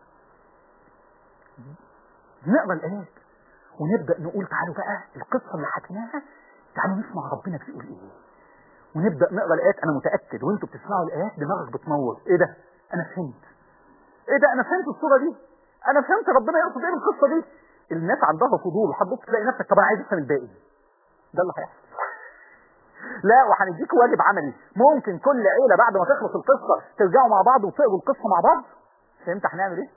نقرا الآيات ونبدأ نقول تعالوا بقى القصة اللي حكيناها تعالوا نسمع ربنا بيقول إيه ونبدا نقرا الايات انا متاكد وانتوا بتسمعوا الايات دماغك بتنور ايه ده انا فهمت ايه ده انا فهمت الصوره دي انا فهمت ربنا يقصد ايه بالقصه دي الناس عندها فضول هتبص تلاقي نفسك طب انا عايز افهم الباقي ده اللي هيحصل لا وهنديك واجب عملي ممكن كل عيله بعد ما تخلص القصه ترجعوا مع بعض وتقروا القصه مع بعض فهمت هنعمل ايه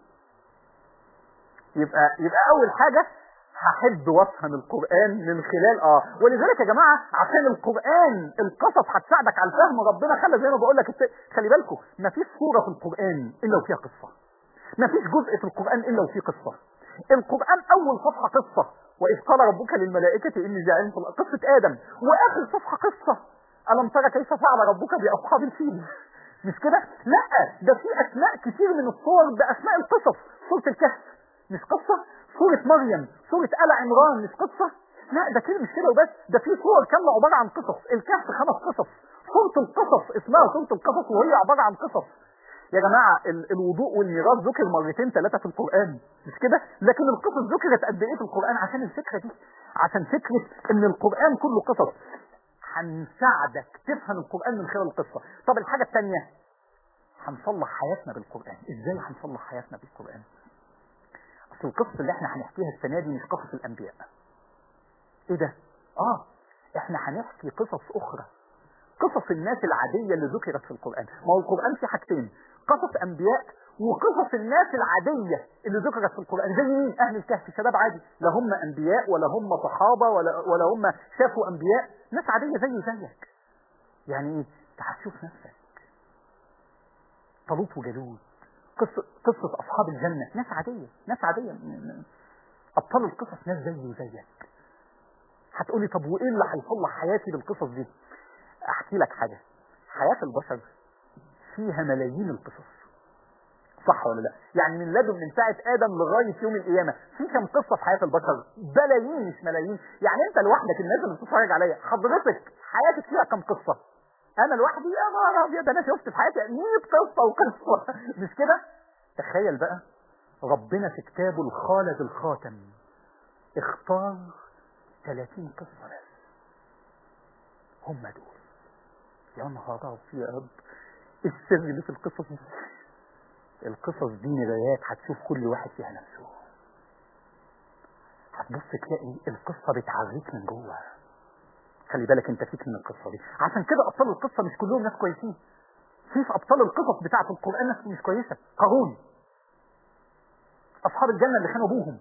يبقى يبقى اول حاجه هحب وافهم القرآن من خلال اه ولذلك يا جماعة عشان القرآن القصص هتساعدك على الفهم ربنا خلى زي ما بقول لك خلي بالكم مفيش سورة في القرآن الا وفيها قصة مفيش جزء في القرآن الا وفيه قصة القرآن اول صفحة قصة واذ قال ربك للملائكة اني جاعل في الأرض قصة ادم واخر صفحة قصة الم ترى كيف فعل ربك باصحاب الفيل مش كده لا ده في اسماء كتير من الصور باسماء القصص سورة الكهف مش قصة سورة مريم سورة آل عمران مش قصة لا ده كده مش كده وبس ده في صور كاملة عبارة عن قصص الكهف خمس قصص سورة القصص اسمها سورة القصص وهي عبارة عن قصص يا جماعة ال الوضوء والميراث ذكر مرتين ثلاثة في القرآن مش كده لكن القصص ذكرت قد ايه في القرآن عشان الفكرة دي عشان فكرة ان القرآن كله قصص هنساعدك تفهم القرآن من خلال القصة طب الحاجة الثانية هنصلح حياتنا بالقرآن ازاي هنصلح حياتنا بالقرآن اصل القصة اللي احنا هنحكيها السنة دي مش قصص الانبياء ايه ده اه احنا هنحكي قصص اخرى قصص الناس العادية اللي ذكرت في القرآن ما هو القرآن فيه حاجتين قصص انبياء وقصص الناس العادية اللي ذكرت في القرآن زي مين اهل الكهف شباب عادي لا هم انبياء ولا هم صحابة ولا, ولا هم شافوا انبياء ناس عادية زي زيك يعني ايه هتشوف نفسك طالوت وجالوت قصة, قصة أصحاب الجنة ناس عادية ناس عادية أبطال القصص ناس زي وزيك هتقولي طب وإيه اللي هيصلح حياتي بالقصص دي أحكي لك حاجة حياة البشر فيها ملايين القصص صح ولا لا يعني من لدن من ساعة آدم لغاية يوم القيامة في كم قصة في حياة البشر بلايين مش ملايين يعني انت لوحدك الناس اللي بتتفرج عليا حضرتك حياتك فيها كم قصة انا لوحدي يا نهار ابيض انا شفت في حياتي 100 قصه وقصه مش كده تخيل بقى ربنا في كتابه الخالد الخاتم اختار 30 قصه بس هم دول يا نهار ابيض السر اللي في القصص دي القصص دي نبايات هتشوف كل واحد فيها نفسه هتبص تلاقي القصه بتعريك من جوه خلي بالك انت فيك من القصة دي عشان كده ابطال القصة مش كلهم ناس كويسين في في ابطال القصص بتاعة القرآن ناس مش كويسة قارون اصحاب الجنة اللي خانوا ابوهم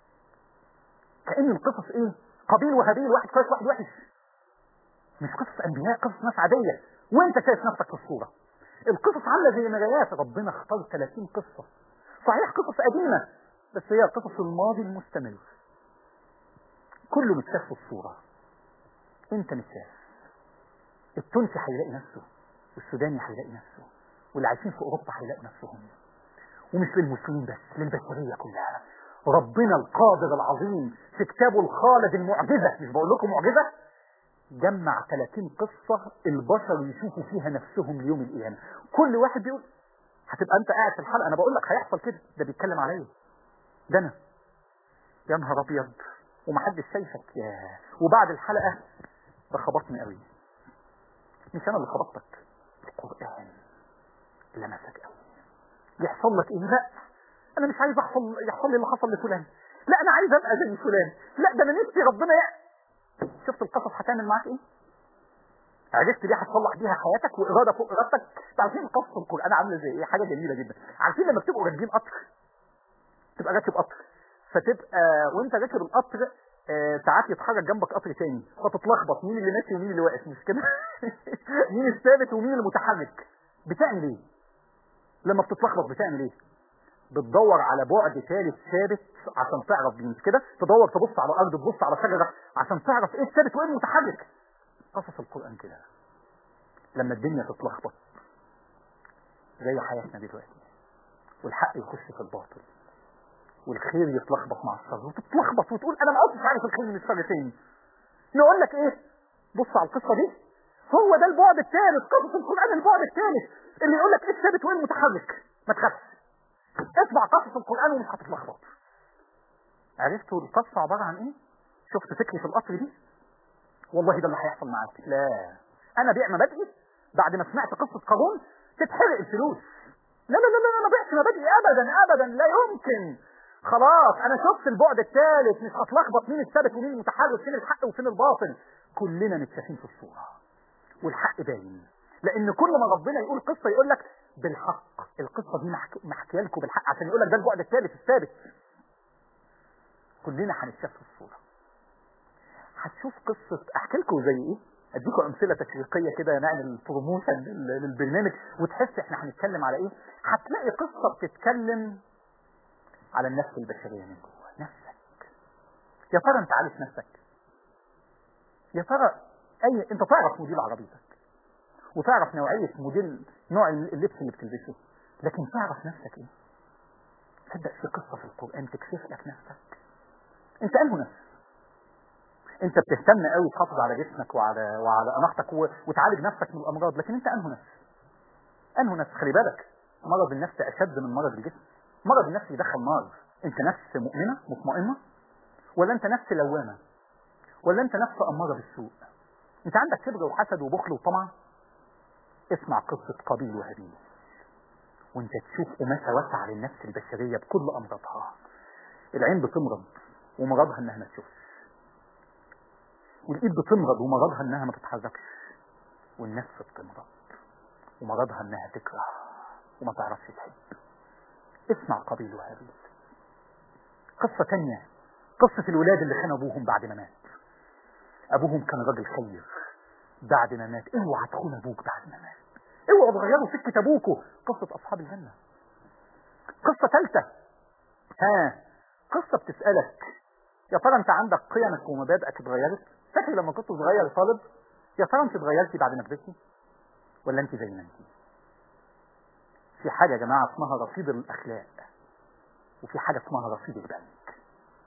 كأن القصص ايه قبيل وهابيل واحد كويس واحد وحش مش قصص انبياء قصص ناس عادية وانت شايف نفسك في الصورة القصص عاملة زي مرايات ربنا اختار 30 قصة صحيح قصص قديمة بس هي قصص الماضي المستمر كله متشاف في الصورة انت متشاف التونسي هيلاقي نفسه والسوداني هيلاقي نفسه واللي عايشين في اوروبا هيلاقوا نفسهم ومش للمسلمين بس للبشريه كلها ربنا القادر العظيم في كتابه الخالد المعجزه مش بقول لكم معجزه جمع 30 قصه البشر يشوفوا فيها نفسهم ليوم القيامه كل واحد بيقول هتبقى انت قاعد في الحلقه انا بقول لك هيحصل كده ده بيتكلم عليا ده انا يا نهار ابيض ومحدش شايفك يا وبعد الحلقه ده خبطني قوي مش انا اللي خبطتك القرآن لمسك قوي يحصل لك ايه لا انا مش عايز احصل يحصل لي اللي حصل لفلان لا انا عايز ابقى زي فلان لا ده انا نفسي ربنا يع... شفت القصص هتعمل معاك ايه عرفت ليه هتصلح بيها حياتك واراده فوق ارادتك عارفين قصه القران عامله زي ايه حاجه جميله جدا عارفين لما بتبقوا راكبين قطر تبقى راكب قطر فتبقى وانت راكب القطر آه ساعات يتحرك جنبك قطر تاني فتتلخبط مين اللي ماشي ومين اللي واقف مش كده مين الثابت ومين المتحرك بتعمل ايه لما بتتلخبط بتعمل ايه بتدور على بعد ثالث ثابت عشان تعرف دي مش كده تدور تبص على الارض تبص على شجره عشان تعرف ايه الثابت وايه المتحرك قصص القران كده لما الدنيا تتلخبط زي حياتنا دلوقتي والحق يخش في الباطل والخير يتلخبط مع الشر وتتلخبط وتقول انا ما عدتش عارف الخير من الشر فين نقول لك ايه بص على القصه دي هو ده البعد الثالث قصص القران البعد الثالث اللي يقول لك ايه الثابت وايه المتحرك ما تخافش اسمع قصص القران ومش هتتلخبط عرفتوا القصه عباره عن ايه شفت فكره القصر دي والله ده اللي هيحصل معاك لا انا بيع مبادئي بعد ما سمعت قصه قارون تتحرق الفلوس لا لا لا لا انا بيعش مبادئي ابدا ابدا لا يمكن خلاص انا شفت البعد الثالث مش هتلخبط مين الثابت ومين المتحرك فين الحق وفين الباطل كلنا متشافين في الصوره والحق باين لان كل ما ربنا يقول قصه يقول لك بالحق القصه دي محكيه لكم بالحق عشان يقول لك ده البعد الثالث الثابت كلنا هنتشاف في الصوره هتشوف قصه احكي لكم زي ايه اديكم امثله تشويقيه كده نعمل بروموشن للبرنامج وتحس احنا هنتكلم على ايه هتلاقي قصه بتتكلم على النفس البشريه من جوه نفسك يا ترى انت عارف نفسك يا ترى اي انت تعرف موديل عربيتك وتعرف نوعيه موديل نوع اللبس اللي بتلبسه لكن تعرف نفسك ايه تصدق في قصه في القران تكشف لك نفسك انت انه نفس انت بتهتم قوي تحافظ على جسمك وعلى وعلى اناقتك وتعالج نفسك من الامراض لكن انت انه نفس انه نفس خلي بالك مرض النفس اشد من مرض الجسم مرض النفس يدخل نار انت نفس مؤمنه مطمئنه ولا انت نفس لوامه ولا انت نفس اماره بالسوء انت عندك كبر وحسد وبخل وطمع اسمع قصه قابيل وهابيل وانت تشوف قماشة واسعة للنفس البشرية بكل أمراضها العين بتمرض ومرضها انها ما تشوفش والايد بتمرض ومرضها انها ما تتحركش والنفس بتمرض ومرضها انها تكره وما تعرفش تحب اسمع قابيل وهابيل قصة تانية قصة الولاد اللي خانوا ابوهم بعد ما مات ابوهم كان راجل خير بعد ما مات اوعى تخون ابوك بعد ما مات اوعوا تغيروا سكة ابوكوا قصة اصحاب الجنة قصة ثالثة ها قصة بتسألك يا ترى انت عندك قيمك ومبادئك اتغيرت فاكر لما كنت صغير طالب يا ترى انت اتغيرتي بعد ما كبرتي ولا انت زي ما انت في حاجة يا جماعة اسمها رصيد الاخلاق وفي حاجة اسمها رصيد البنك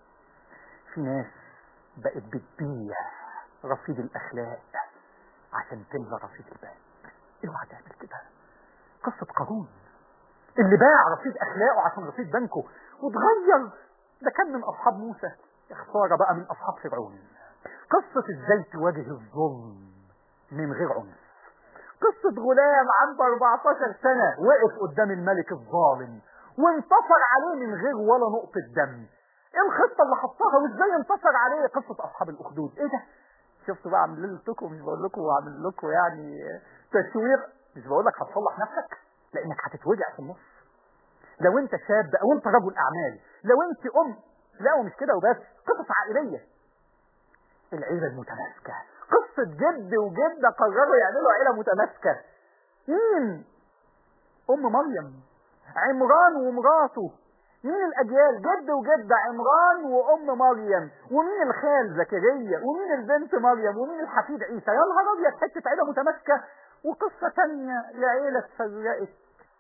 في ناس بقت بتبيع رصيد الاخلاق عشان تملى رصيد البنك اوعى تعمل كده قصة قارون اللي باع رصيد اخلاقه عشان رصيد بنكه وتغير ده كان من اصحاب موسى يا خساره بقى من اصحاب فرعون قصة ازاي تواجه الظلم من غير عنف قصة غلام عنده 14 سنة وقف قدام الملك الظالم وانتصر عليه من غير ولا نقطة دم ايه الخطة اللي حطها وازاي انتصر عليه قصة اصحاب الاخدود ايه ده شفتوا بقى عامل لكم مش بقول لكم وعامل لكم يعني تشويق مش بقول لك هتصلح نفسك لانك هتتوجع في النص لو انت شاب او انت رجل اعمال لو انت ام لا ومش كده وبس قصص عائليه العيله المتماسكه قصه جد وجده قرروا يعملوا عيله متماسكه مين ام مريم عمران ومراته مين الاجيال جد وجده عمران وام مريم ومين الخال زكريا ومين البنت مريم ومين الحفيد عيسى يا نهار ابيض حته عيله متماسكه وقصه ثانيه لعيله اتفرقت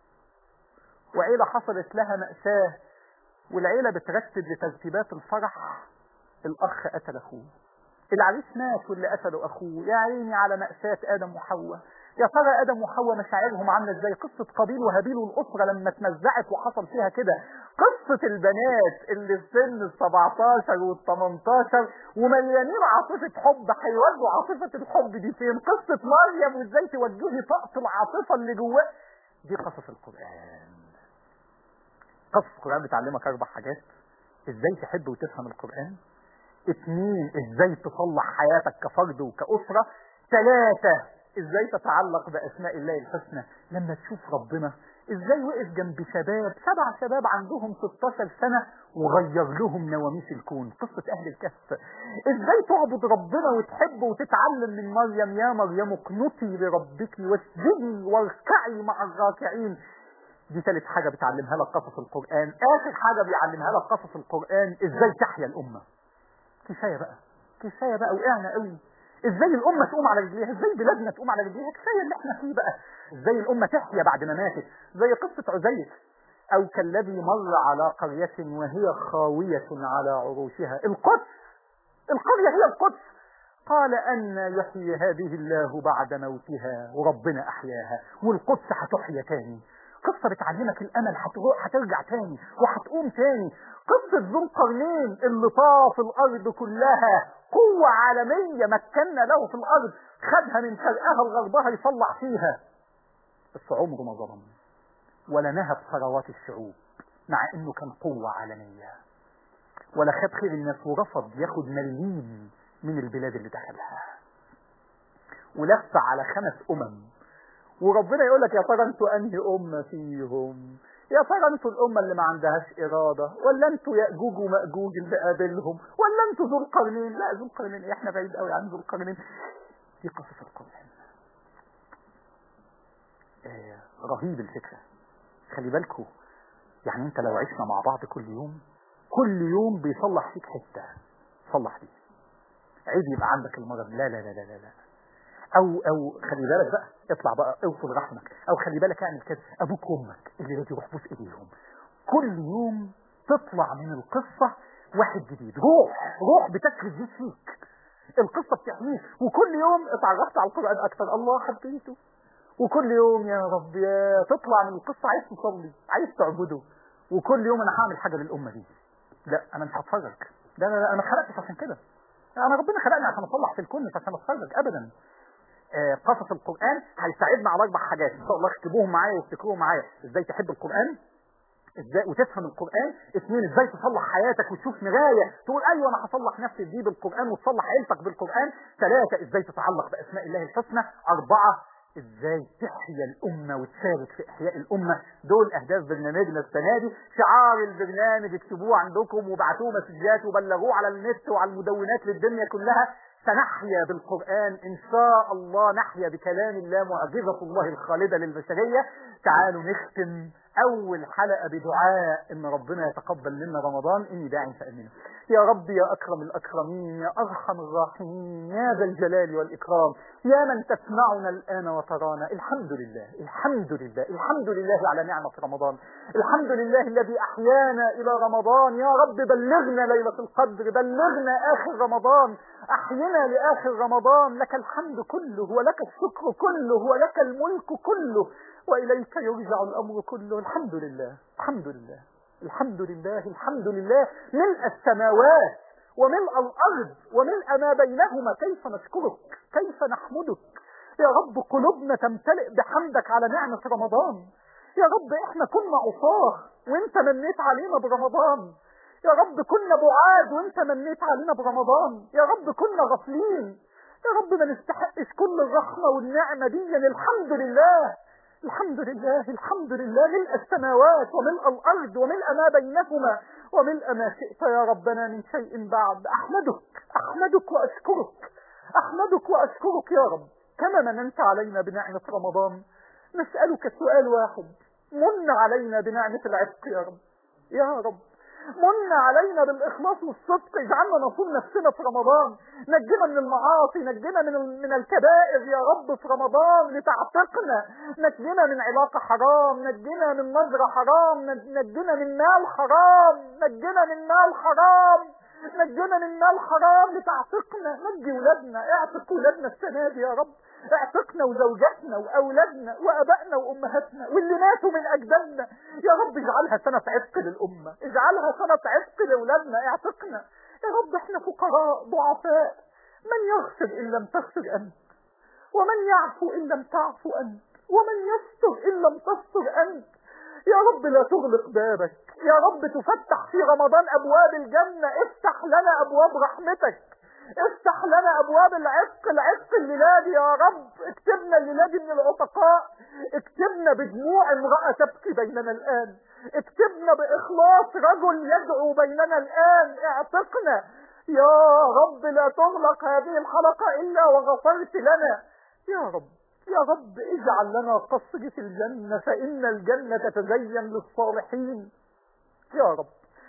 وعيله حصلت لها ماساه والعيله بترتب لترتيبات الفرح الاخ قتل اخوه العريس مات واللي قتله اخوه يا عيني على ماساه ادم وحواء يا ترى ادم وحواء مشاعرهم عامله ازاي قصه قابيل وهابيل والاسره لما اتمزعت وحصل فيها كده قصه البنات اللي في سن ال 17 وال 18 ومليانين عاطفه حب هيودوا عاطفه الحب دي فين قصه مريم وازاي توجهي طاقه العاطفه اللي جواك دي قصص القران قصص القران بتعلمك اربع حاجات ازاي تحب وتفهم القران اثنين ازاي تصلح حياتك كفرد وكأسرة ثلاثة ازاي تتعلق باسماء الله الحسنى لما تشوف ربنا ازاي وقف جنب شباب سبع شباب عندهم 16 سنة وغير لهم نواميس الكون قصة اهل الكهف ازاي تعبد ربنا وتحبه وتتعلم من مريم يا مريم اقنطي لربك واسجدي واركعي مع الراكعين دي ثالث حاجة بتعلمها لك قصص القرآن آخر حاجة بيعلمها لك قصص القرآن ازاي تحيا الأمة كفاية بقى كفاية بقى وقعنا قوي ازاي الامه تقوم على رجليها ازاي بلادنا تقوم على رجليها كفايه اللي احنا فيه بقى ازاي الامه تحيا بعد ما ماتت زي قصه عزيز او كالذي مر على قريه وهي خاويه على عروشها القدس القريه هي القدس قال أن يحيي هذه الله بعد موتها وربنا أحياها والقدس هتحيا تاني قصة بتعلمك الأمل هتروح هترجع تاني وهتقوم تاني قصة ذو القرنين اللي طاف الأرض كلها قوة عالمية مكنا له في الأرض خدها من شرقها لغربها يصلح فيها بس عمره ما ظلم ولا نهب ثروات الشعوب مع انه كان قوة عالمية ولا خد خير الناس ورفض ياخد مليم من البلاد اللي دخلها ولف على خمس امم وربنا يقول لك يا ترى انتوا انهي امه فيهم يا ترى انتوا الامه اللي ما عندهاش اراده ولا انتوا ياجوج وماجوج اللي قابلهم ولا انتوا ذو القرنين لا ذو القرنين إيه؟ احنا بعيد قوي عن ذو القرنين دي قصص القران آه رهيب الفكره خلي بالكوا يعني انت لو عشنا مع بعض كل يوم كل يوم بيصلح فيك حته صلح دي عيب يبقى عندك المرض لا لا لا لا لا, لا. او او خلي بالك بقى اطلع بقى اوصل رحمك او خلي بالك اعمل كده ابوك وامك اللي لازم يروح بوس ايديهم كل يوم تطلع من القصه واحد جديد روح روح بتكري جديد فيك القصه بتحميك وكل يوم اتعرفت على القران اكتر الله حبيته وكل يوم يا رب يا تطلع من القصه عايز تصلي عايز تعبده وكل يوم انا هعمل حاجه للامه دي لا انا مش هتفرج لا لا لا انا ما خلقتش عشان كده انا ربنا خلقني عشان اصلح في الكون مش عشان اتفرج ابدا آه قصص القران هيساعدنا على اربع حاجات ان شاء الله اكتبوهم معايا وافتكروهم معايا ازاي تحب القران ازاي وتفهم القران اثنين ازاي تصلح حياتك وتشوف مرايه تقول ايوه انا هصلح نفسي دي بالقران وتصلح عيلتك بالقران ثلاثه ازاي تتعلق باسماء الله الحسنى اربعه ازاي تحيا الامه وتشارك في احياء الامه دول اهداف برنامجنا السنه دي شعار البرنامج اكتبوه عندكم وابعتوه مسجات وبلغوه على النت وعلى المدونات للدنيا كلها سنحيا بالقرآن إن شاء الله نحيا بكلام الله معجزة الله الخالدة للبشرية تعالوا نختم أول حلقة بدعاء إن ربنا يتقبل منا رمضان إني داع فأمنه يا رب يا أكرم الأكرمين يا أرحم الراحمين يا ذا الجلال والإكرام يا من تسمعنا الآن وترانا الحمد لله الحمد لله الحمد لله على نعمة رمضان الحمد لله الذي أحيانا إلى رمضان يا رب بلغنا ليلة القدر بلغنا آخر رمضان أحينا لآخر رمضان لك الحمد كله ولك الشكر كله ولك الملك كله وإليك يرجع الأمر كله الحمد لله الحمد لله الحمد لله الحمد لله ملء السماوات وملء الأرض وملء ما بينهما كيف نشكرك كيف نحمدك يا رب قلوبنا تمتلئ بحمدك على نعمة رمضان يا رب احنا كنا عصاه وانت منيت علينا برمضان يا رب كنا بعاد وانت منيت علينا برمضان يا رب كنا غافلين يا رب ما نستحقش كل الرحمة والنعمة دي الحمد لله الحمد لله الحمد لله ملء السماوات وملء الأرض وملء ما بينهما وملء ما شئت يا ربنا من شيء بعد أحمدك أحمدك وأشكرك أحمدك وأشكرك يا رب كما مننت علينا بنعمة رمضان نسألك سؤال واحد من علينا بنعمة العتق يا رب يا رب من علينا بالإخلاص والصدق اجعلنا نصوم نفسنا في رمضان نجنا من المعاصي نجنا من من الكبائر يا رب في رمضان لتعتقنا نجنا من علاقة حرام نجنا من نظرة حرام نجنا من مال حرام نجنا من مال حرام نجنا من مال حرام لتعتقنا نجي ولادنا اعتق ولادنا السنة دي يا رب اعتقنا وزوجاتنا واولادنا وابائنا وامهاتنا واللي ماتوا من اجدادنا يا رب اجعلها سنة عتق للامة اجعلها سنة عتق لاولادنا اعتقنا يا رب احنا فقراء ضعفاء من يغفر ان لم تغفر انت ومن يعفو ان لم تعفو انت ومن يستر ان لم تستر انت يا رب لا تغلق بابك يا رب تفتح في رمضان ابواب الجنة افتح لنا ابواب رحمتك افتح لنا ابواب العتق العتق الليلادي يا رب اكتبنا الليلادي من العتقاء اكتبنا بدموع امرأة تبكي بيننا الان اكتبنا باخلاص رجل يدعو بيننا الان اعتقنا يا رب لا تغلق هذه الحلقة الا وغفرت لنا يا رب يا رب اجعل لنا قصر في الجنة فإن الجنة تتزين للصالحين يا رب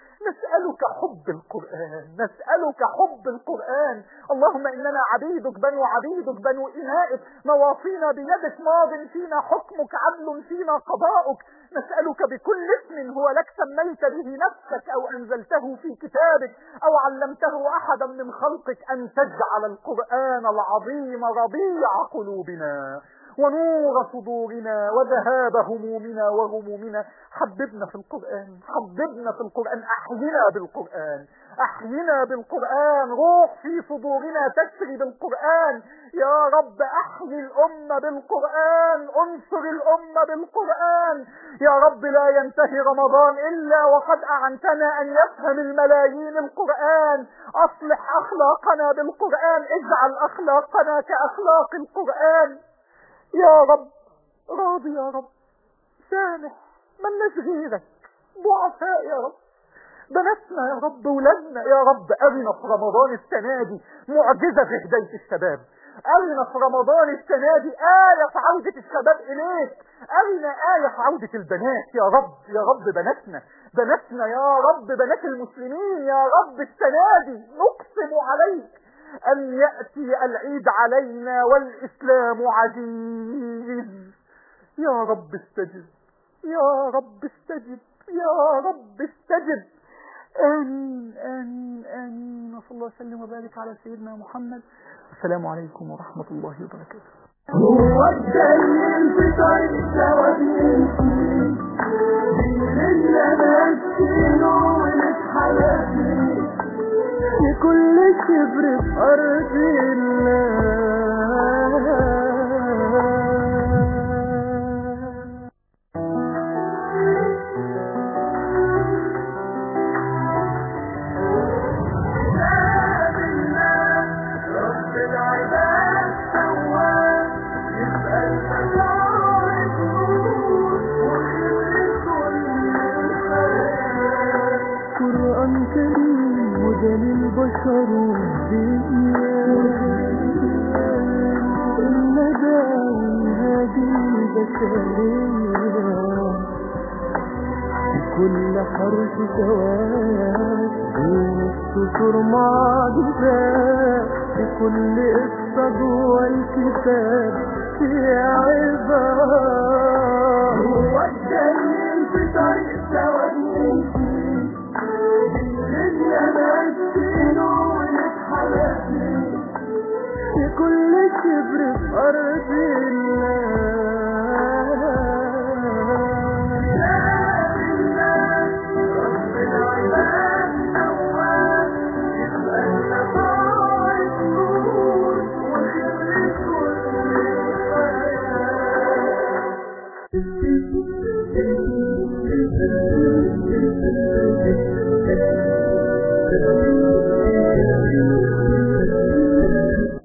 نسألك حب القرآن نسألك حب القرآن اللهم إننا عبيدك بنو عبيدك بنو إنائك مواصينا بيدك ماض فينا حكمك عدل فينا قضاؤك نسألك بكل اسم هو لك سميت به نفسك أو أنزلته في كتابك أو علمته أحدا من خلقك أن تجعل القرآن العظيم ربيع قلوبنا ونور صدورنا وذهاب همومنا وغمومنا حببنا في القرآن حببنا في القرآن أحينا بالقرآن أحينا بالقرآن روح في صدورنا تسري بالقرآن يا رب أحيي الأمة بالقرآن انصر الأمة بالقرآن يا رب لا ينتهي رمضان إلا وقد أعنتنا أن يفهم الملايين القرآن أصلح أخلاقنا بالقرآن اجعل أخلاقنا كأخلاق القرآن يا رب راضي يا رب سامح ملناش غيرك ضعفاء يا رب بناتنا يا رب ولادنا يا رب أرنا في رمضان السنة دي معجزة في هداية الشباب أرنا في رمضان السنة دي آية في عودة الشباب إليك أرنا آية في عودة البنات يا رب يا رب بناتنا بناتنا يا رب بنات المسلمين يا رب السنة دي نقسم عليك أن يأتي العيد علينا والإسلام عزيز يا رب استجب يا رب استجب يا رب استجب آمين آمين آمين وصلى الله وسلم وبارك على سيدنا محمد السلام عليكم ورحمة الله وبركاته هو الدليل في طريق سوادين اللي ماشيينه ونتحلى في كل شبر في أرض الله رب العباد سواه يبقى المشاعر تنور وخير كل الخير قرآن كريم هدى للبشر والدنيا الندى والهادي البشرية كل حرف سواد بين السطور معجزات في كل قصة جوه الكتاب في عبارة هو الدليل في طريق سواد اللي ماشيينه ونتحلى في كل شبر في أرض الله رب العباد سواه يبقى المصائب نور وخير كل الحياة